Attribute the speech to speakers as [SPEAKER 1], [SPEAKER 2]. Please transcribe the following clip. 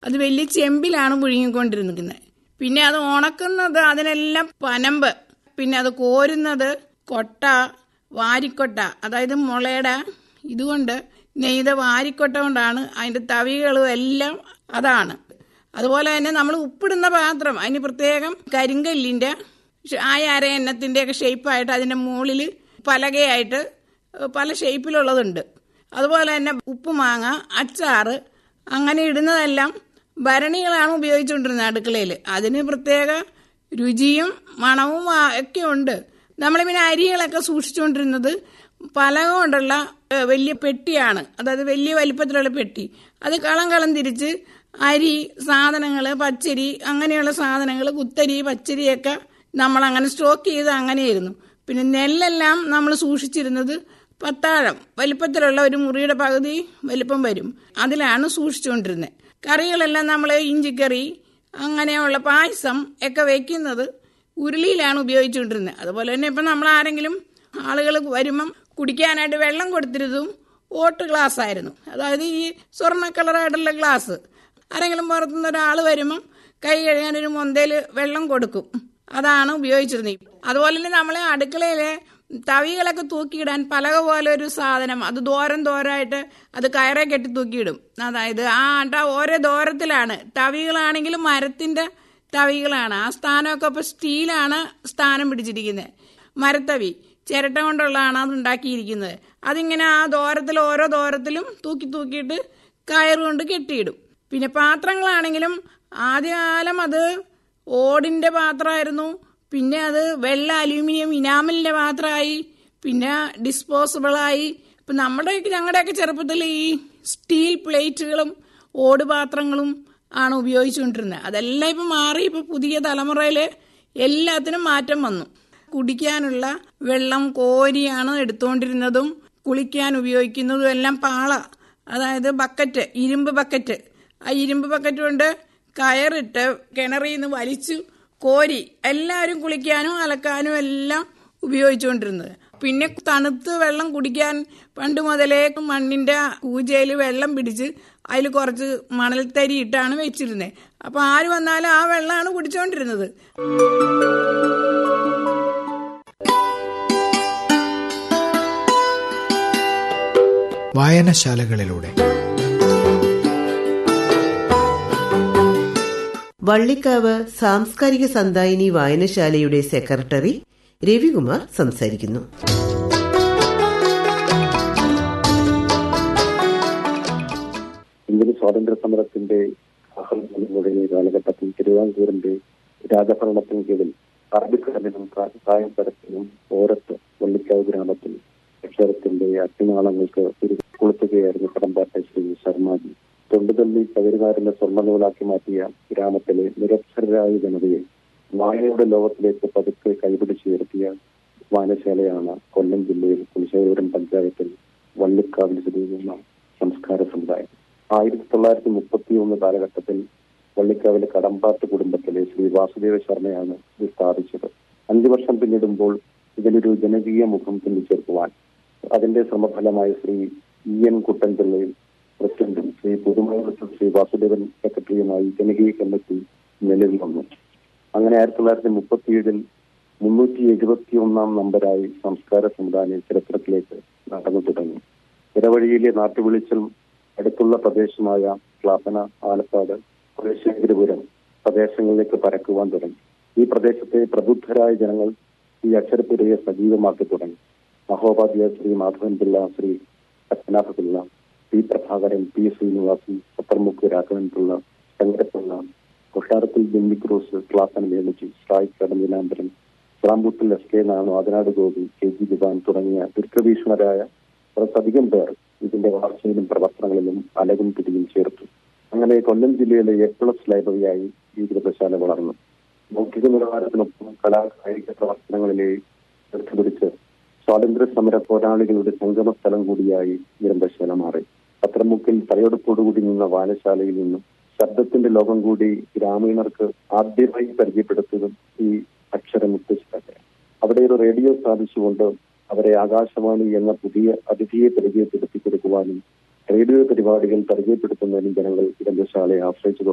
[SPEAKER 1] അത് വലിയ ചെമ്പിലാണ് പുഴുങ്ങിക്കൊണ്ടിരുന്നത് പിന്നെ അത് ഉണക്കുന്നത് അതിനെല്ലാം പനമ്പ് പിന്നെ അത് കോരുന്നത് കൊട്ട വാരിക്കൊട്ട അതായത് മുളയുടെ ഇതുകൊണ്ട് നെയ്ത വാരിക്കൊട്ട കൊണ്ടാണ് അതിന്റെ തവികളും എല്ലാം അതാണ് അതുപോലെ തന്നെ നമ്മൾ ഉപ്പിടുന്ന പാത്രം അതിന് പ്രത്യേകം കരിങ്കല്ലിന്റെ ആയ അര എണ്ണത്തിന്റെ ഒക്കെ ഷേപ്പായിട്ട് അതിന്റെ മുകളിൽ പലകയായിട്ട് പല ഷേപ്പിലുള്ളതുണ്ട് അതുപോലെ തന്നെ ഉപ്പുമാങ്ങ അച്ചാറ് അങ്ങനെ ഇടുന്നതെല്ലാം ഭരണികളാണ് ഉപയോഗിച്ചുകൊണ്ടിരുന്നത് അടുക്കളയിൽ അതിന് പ്രത്യേക രുചിയും മണവും ആ- ഒക്കെ ഉണ്ട് നമ്മൾ പിന്നെ അരികളൊക്കെ സൂക്ഷിച്ചുകൊണ്ടിരുന്നത് പലക കൊണ്ടുള്ള ഏ, വലിയ പെട്ടിയാണ് അതായത് വലിയ വലിപ്പത്തിലുള്ള പെട്ടി അത് കളം കളം തിരിച്ച് അരി സാധനങ്ങൾ പച്ചരി അങ്ങനെയുള്ള സാധനങ്ങൾ കുത്തരി പച്ചരിയൊക്കെ നമ്മൾ അങ്ങനെ സ്റ്റോക്ക് ചെയ്ത് അങ്ങനെയായിരുന്നു പിന്നെ നെല്ലെല്ലാം നമ്മൾ സൂക്ഷിച്ചിരുന്നത് പത്താഴം വലിപ്പത്തിലുള്ള ഒരു മുറിയുടെ പകുതി വലിപ്പം വരും അതിലാണ് സൂക്ഷിച്ചുകൊണ്ടിരുന്നത് കറികളെല്ലാം നമ്മൾ ഇഞ്ചിക്കറി അങ്ങനെയുള്ള പായസം ഒക്കെ വെക്കുന്നത് ഉരുളിയിലാണ് ഉപയോഗിച്ചുകൊണ്ടിരുന്നത് അതുപോലെ തന്നെ ഇപ്പം നമ്മൾ ആരെങ്കിലും ആളുകൾ വരുമ്പം കുടിക്കാനായിട്ട് വെള്ളം കൊടുത്തിരുന്നതും ഓട്ട് ഗ്ലാസ് ആയിരുന്നു അതായത് ഈ സ്വർണ്ണ കളറായിട്ടുള്ള ഗ്ലാസ് ആരെങ്കിലും പുറത്തുനിന്ന് ഒരാൾ വരുമ്പം കൈ കഴുകാൻ ഒരു മൊന്തയിൽ വെള്ളം കൊടുക്കും അതാണ് ഉപയോഗിച്ചിരുന്നത് അതുപോലെ തന്നെ നമ്മളെ അടുക്കളയിലെ തവികളൊക്കെ തൂക്കിയിടാൻ പലക പോലെ ഒരു സാധനം അത് ദോരം ദോരമായിട്ട് അത് കയറെ കെട്ടി തൂക്കിയിടും അതായത് ആ അട്ട ഓരോ ദോരത്തിലാണ് തവികളാണെങ്കിലും മരത്തിന്റെ തവികളാണ് ആ സ്ഥാനമൊക്കെ ഇപ്പൊ സ്റ്റീലാണ് സ്ഥാനം പിടിച്ചിരിക്കുന്നത് മരത്തവി ചിരട്ട കൊണ്ടുള്ളതാണ് അത് ഉണ്ടാക്കിയിരിക്കുന്നത് അതിങ്ങനെ ആ ദോരത്തിൽ ഓരോ ദോരത്തിലും തൂക്കി തൂക്കിയിട്ട് കയറുകൊണ്ട് കെട്ടിയിടും പിന്നെ പാത്രങ്ങളാണെങ്കിലും ആദ്യകാലം അത് ഓടിന്റെ പാത്രമായിരുന്നു പിന്നെ അത് വെള്ള അലൂമിനിയം ഇനാമലിന്റെ പാത്രമായി പിന്നെ ഡിസ്പോസിബിളായി ഇപ്പൊ നമ്മുടെയൊക്കെ ഞങ്ങളുടെയൊക്കെ ചെറുപ്പത്തിൽ ഈ സ്റ്റീൽ പ്ലേറ്റുകളും ഓട് പാത്രങ്ങളും ആണ് ഉപയോഗിച്ചുകൊണ്ടിരുന്നത് അതെല്ലാം ഇപ്പൊ മാറി ഇപ്പൊ പുതിയ തലമുറയില് എല്ലാത്തിനും മാറ്റം വന്നു കുടിക്കാനുള്ള വെള്ളം കോരിയാണ് എടുത്തുകൊണ്ടിരുന്നതും കുളിക്കാൻ ഉപയോഗിക്കുന്നതും എല്ലാം പാള അതായത് ബക്കറ്റ് ഇരുമ്പ് ബക്കറ്റ് ആ ഇരുമ്പ് ബക്കറ്റ് കൊണ്ട് കയറിട്ട് കിണറിൽ നിന്ന് വലിച്ചു കോരി എല്ലാവരും കുളിക്കാനും അലക്കാനും എല്ലാം ഉപയോഗിച്ചുകൊണ്ടിരുന്നത് പിന്നെ തണുത്ത് വെള്ളം കുടിക്കാൻ പണ്ട് മുതലേ മണ്ണിന്റെ കൂജയിൽ വെള്ളം പിടിച്ച് അതിൽ കുറച്ച് മണൽത്തരി ഇട്ടാണ് വെച്ചിരുന്നത് അപ്പൊ ആര് വന്നാലും ആ വെള്ളമാണ് കുടിച്ചുകൊണ്ടിരുന്നത്
[SPEAKER 2] വായനശാലകളിലൂടെ
[SPEAKER 3] വള്ളിക്കാവ് സാംസ്കാരിക സന്തായിനി വായനശാലയുടെ സെക്രട്ടറി രവികുമാർ സംസാരിക്കുന്നു
[SPEAKER 4] ഇന്ത്യൻ സ്വാതന്ത്ര്യ സമരത്തിന്റെ തുടങ്ങിയ കാലഘട്ടത്തിൽ തിരുവിതാംകൂറിന്റെ രാജഭരണത്തിന് കീഴിൽ അറബിക്കടലിനും കായം പരത്തിനും ഓരത്ത് വള്ളിക്കാവ് ഗ്രാമത്തിൽ അക്ഷരത്തിന്റെ അഗ്നിനാളങ്ങൾക്ക് കൊളുത്തുകയായിരുന്നു കടമ്പാട്ട ശ്രീ ശർമാജി തൊണ്ടുതള്ളി പകരുകാരന്റെ സ്വർണ്ണനൂലാക്കി മാറ്റിയ ഗ്രാമത്തിലെ നിരക്ഷരരായ ജനതയെ വായനയുടെ ലോകത്തിലേക്ക് പതുക്കെ കൈപിടിച്ചുയർത്തിയ വായനശാലയാണ് കൊല്ലം ജില്ലയിൽ കുലശേഖരം പഞ്ചായത്തിൽ വള്ളിക്കാവിൽ സ്ഥിതി ചെയ്യുന്ന സംസ്കാര സമുദായം ആയിരത്തി തൊള്ളായിരത്തി മുപ്പത്തി ഒന്ന് കാലഘട്ടത്തിൽ വള്ളിക്കാവിലെ കടമ്പാട്ട് കുടുംബത്തിലെ ശ്രീ വാസുദേവ ശർമ്മയാണ് ഇത് സ്ഥാപിച്ചത് അഞ്ചു വർഷം പിന്നിടുമ്പോൾ ഇതിലൊരു ജനകീയ മുഖം പിന്നിച്ചേർക്കുവാൻ അതിന്റെ ശ്രമഫലമായി ശ്രീ ഇ എൻ കുട്ടൻപിള്ളയും പ്രസിഡന്റും ശ്രീ പുതുമംഗലത്ത് ശ്രീ വാസുദേവൻ സെക്രട്ടറിയുമായി ജനകീയ കമ്മിറ്റി നിലവിൽ വന്നു അങ്ങനെ ആയിരത്തി തൊള്ളായിരത്തി മുപ്പത്തിയേഴിൽ മുന്നൂറ്റി എഴുപത്തി ഒന്നാം നമ്പരായി സംസ്കാര സമുദായം ചരിത്രത്തിലേക്ക് നടന്നു തുടങ്ങി ഇടവഴിയിലെ നാട്ടുവിളിച്ചൽ അടുത്തുള്ള പ്രദേശമായ ക്ലാപ്പന ആലപ്പാട് കുലശേഖരപുരം പ്രദേശങ്ങളിലേക്ക് പരക്കുവാൻ തുടങ്ങി ഈ പ്രദേശത്തെ പ്രബുദ്ധരായ ജനങ്ങൾ ഈ അക്ഷരപ്പുരയെ സജീവമാക്കി തുടങ്ങി മഹോപാധ്യായ ശ്രീ മാധവൻ പിള്ള ശ്രീ പത്മനാഭ പിള്ള പി പ്രഭാകരൻ പി ശ്രീനിവാസൻ പത്രമുക്ക് രാഘവൻ പിള്ള ശങ്കരപിള്ള കൊട്ടാരത്തിൽ ബെന്നി ക്രൂസ് ക്ലാപ്പൻ വേലുജി സായി കടന്നിലാംബരൻ സ്രാമ്പൂട്ടിൽ S K Nanu Adanad Gopi K G Diwan തുടങ്ങിയ ദീർഘവീക്ഷണരായ കുറച്ചധികം പേർ ഇതിന്റെ വളർച്ചയിലും പ്രവർത്തനങ്ങളിലും അലകും തിരിയും ചേർത്തു അങ്ങനെ കൊല്ലം ജില്ലയിലെ എ പ്ലസ് ലൈബ്രറിയായി ഈ ഗ്രന്ഥശാല വളർന്നു ബൗദ്ധിക നിലവാരത്തിനൊപ്പം കലാ കായിക പ്രവർത്തനങ്ങളിലെ ശ്രദ്ധ പിടിച്ച് സ്വാതന്ത്ര്യ സമര പോരാളികളുടെ സംഗമ സ്ഥലം കൂടിയായി ഗ്രന്ഥശാല മാറി പത്രമുക്കിൽ തലയെടുപ്പോടുകൂടി നിന്ന വായനശാലയിൽ നിന്നും ശബ്ദത്തിന്റെ ലോകം കൂടി ഗ്രാമീണർക്ക് ആദ്യമായി പരിചയപ്പെടുത്തതും ഈ അക്ഷരമുത്തശ്ശിയാണ് അവിടെ ഒരു റേഡിയോ സ്ഥാപിച്ചുകൊണ്ട് അവരെ ആകാശവാണി എന്ന പുതിയ അതിഥിയെ പരിചയപ്പെടുത്തി കൊടുക്കുവാനും റേഡിയോ പരിപാടികൾ പരിചയപ്പെടുത്തുന്നതിനും ജനങ്ങൾ ഗ്രന്ഥശാലയെ ആശ്രയിച്ചു